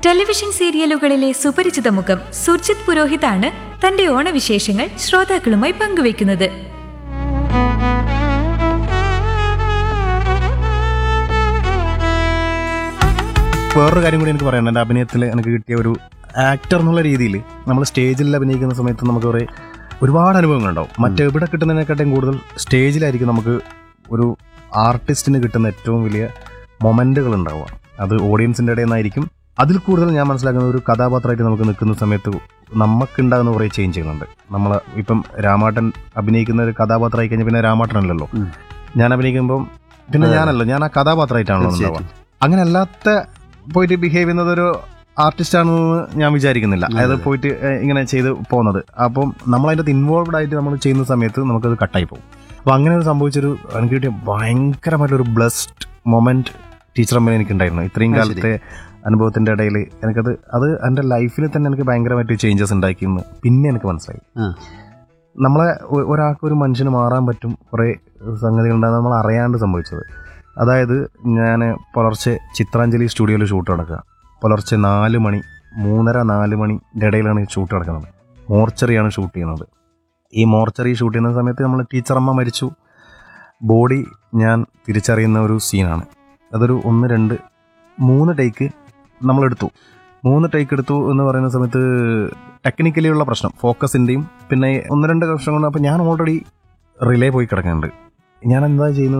Television സീരിയലുകളിലെ സുപരിചിത മുഖം സുർജിത് പുരോഹിതാണ് തന്റെ ഓണവിശേഷങ്ങൾ ശ്രോതാക്കളുമായി പങ്കുവയ്ക്കുന്നത് വേറൊരു കാര്യം കൂടി എനിക്ക് പറയാനുണ്ട് എൻ്റെ അഭിനയത്തിൽ എനിക്ക് കിട്ടിയ ഒരു ആക്ടർ എന്നുള്ള രീതിയിൽ നമ്മൾ സ്റ്റേജിൽ അഭിനയിക്കുന്ന സമയത്ത് നമുക്ക് കുറേ ഒരുപാട് അനുഭവങ്ങളുണ്ടാവും മറ്റെവിടെ കിട്ടുന്നതിനെക്കാട്ടും കൂടുതൽ സ്റ്റേജിലായിരിക്കും നമുക്ക് ഒരു ആർട്ടിസ്റ്റിന് കിട്ടുന്ന ഏറ്റവും വലിയ മൊമെന്റുകൾ ഉണ്ടാവുക അത് ഓഡിയൻസിൻ്റെ ഇടയിൽ നിന്നായിരിക്കും അതിൽ കൂടുതൽ ഞാൻ മനസ്സിലാക്കുന്ന ഒരു കഥാപാത്രമായിട്ട് നമുക്ക് നിൽക്കുന്ന സമയത്ത് നമുക്കുണ്ടാകുന്ന കുറേ ചേഞ്ച് ചെയ്യുന്നുണ്ട് നമ്മൾ ഇപ്പം രാമാട്ടൻ അഭിനയിക്കുന്ന ഒരു കഥാപാത്രമായി കഴിഞ്ഞാൽ പിന്നെ രാമാട്ടനല്ലല്ലോ ഉം. ഞാൻ അഭിനയിക്കുമ്പം പിന്നെ അതെ. ഞാനല്ലോ ഞാൻ ആ കഥാപാത്രമായിട്ടാണല്ലോ ഉണ്ടാവുക തീർച്ചയായിട്ടും. അങ്ങനെ അല്ലാത്ത പോയിട്ട് ബിഹേവ് ചെയ്യുന്നത് ഒരു ആർട്ടിസ്റ്റ് ആണെന്ന് ഞാൻ വിചാരിക്കുന്നില്ല അതെ. അതായത് പോയിട്ട് ഏഹ്, ഇങ്ങനെ ചെയ്ത് പോകുന്നത് അപ്പം നമ്മൾ അതിൻ്റെ ഇൻവോൾവ് ആയിട്ട് നമ്മൾ ചെയ്യുന്ന സമയത്ത് നമുക്കത് കട്ടായി പോകും അപ്പോൾ അങ്ങനെ ഒരു സംഭവിച്ചൊരു എനിക്ക് കിട്ടിയ ഭയങ്കരമായിട്ടൊരു ബ്ലസ്ഡ് മൊമെന്റ് ടീച്ചർ അമ്മ എനിക്കുണ്ടായിരുന്നു ഇത്രയും ആ, ശരി. കാലത്തെ അനുഭവത്തിന്റെ ഇടയിൽ എനിക്കത് അത് എൻ്റെ ലൈഫിൽ തന്നെ എനിക്ക് ഭയങ്കരമായിട്ട് ചേഞ്ചസ് ഉണ്ടാക്കിയെന്ന് പിന്നെ എനിക്ക് മനസ്സിലായി ആ. നമ്മളെ ഒ- ഒരാൾക്ക് ഒരു മനുഷ്യന് മാറാൻ പറ്റും കുറേ സംഗതികളുണ്ടാകുന്ന നമ്മൾ അറിയാണ്ട് സംഭവിച്ചത് അതായത് ഞാൻ പുലർച്ചെ ചിത്രാഞ്ജലി സ്റ്റുഡിയോയിൽ ഷൂട്ട് നടക്കുക പുലർച്ചെ നാല് മണി മൂന്നര നാല് മണിൻ്റെ ഇടയിലാണ് ഈ ഷൂട്ട് നടക്കുന്നത് മോർച്ചറിയാണ് ഷൂട്ട് ചെയ്യുന്നത് ഈ മോർച്ചറി ഷൂട്ട് ചെയ്യുന്ന സമയത്ത് നമ്മൾ ടീച്ചറമ്മ മരിച്ചു ബോഡി ഞാൻ തിരിച്ചറിയുന്ന ഒരു സീനാണ് അതൊരു ഒന്ന് രണ്ട് മൂന്ന് ടേക്ക് നമ്മളെടുത്തു മൂന്ന് ടേക്ക് എടുത്തു എന്ന് പറയുന്ന സമയത്ത് ടെക്നിക്കലി ഉള്ള പ്രശ്നം ഫോക്കസിൻ്റെയും പിന്നെ ഒന്ന് രണ്ട് പ്രശ്നം കൊണ്ട് അപ്പോൾ ഞാൻ ഓൾറെഡി റിലേ പോയി കിടക്കുന്നുണ്ട് ഞാൻ എന്താ ചെയ്യുന്നത്